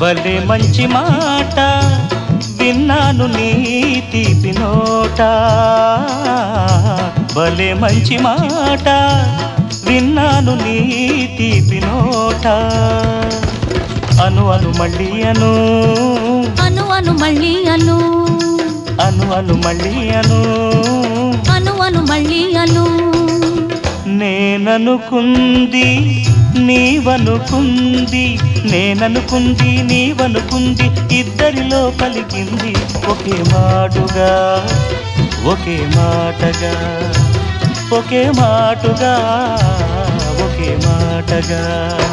భలే మంచి మాట విన్నాను నీ తీపి నోట భలే మంచి మాట విన్నాను నీ తీపి నోట అను అను మళ్ళీ అను అను అను మళ్ళీ అను అను అను మళ్ళీ అను అను అను మళ్ళీ అను నేననుకుంది నీవనుకుంది నేననుకుంది నీవనుకుంది ఇద్దరిలో పలికింది ఒకే మాటుగా ఒకే మాటగా ఒకే మాటుగా ఒకే మాటగా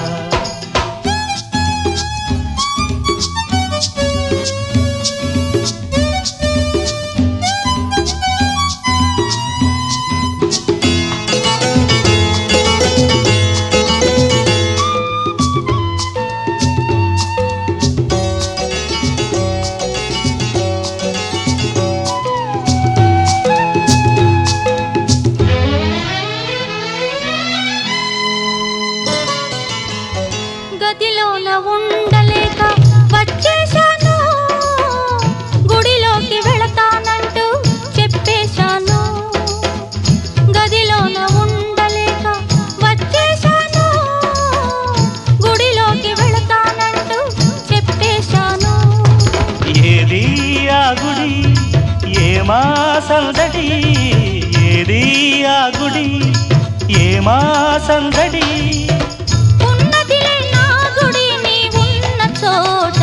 గదిలోన ఉండలేక వచ్చేశాను గుడిలోకి వెళతానంటూ చెప్పేశాను గదిలోన ఉండలేక వచ్చేశాను గుడిలోకి వెళతానంటూ చెప్పేశాను ఏది ఆ గుడి ఏమా సందడి ఏది ఆ గుడి ఏమా సందడి ఉన్నదిలే నా గుడి నీ ఉన్న చోట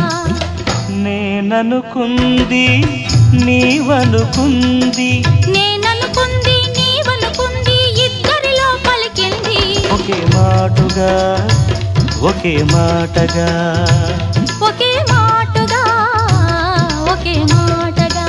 నేననుకుంది నీవనుకుంది నేననుకుంది నీవనుకుంది ఇద్దరిలో పలికింది ఒకే మాటుగా ఒకే మాటగా ఒకే మాటుగా ఒకే మాటగా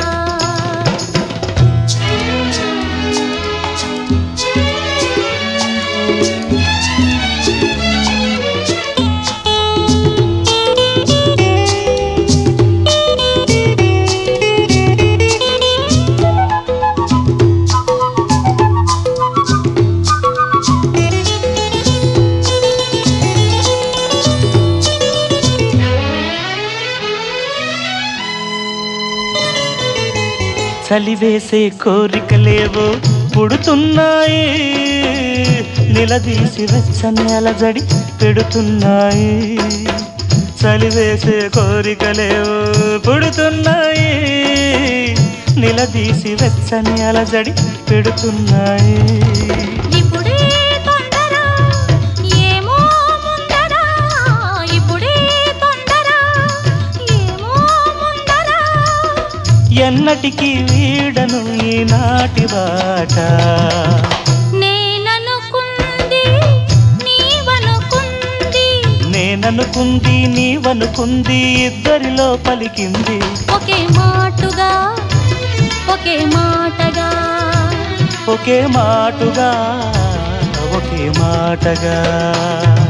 చలివేసే కోరికలేవో పుడుతున్నాయి నిలదీసి వెచ్చని అలజడి పెడుతున్నాయి చలివేసే కోరికలేవో పుడుతున్నాయి నిలదీసి వెచ్చని అలజడి పెడుతున్నాయి ఇప్పుడే తొందర ఏమో ముందర ఇప్పుడే తొందర ఏమో ముందర ఎన్నటికీ వీడను ఈనాటి బాట నేననుకుంది నీవనుకుంది నేననుకుంది నీవనుకుంది ఇద్దరిలో పలికింది ఒకే మాటుగా ఒకే మాటగా ఒకే మాటుగా ఒకే మాటగా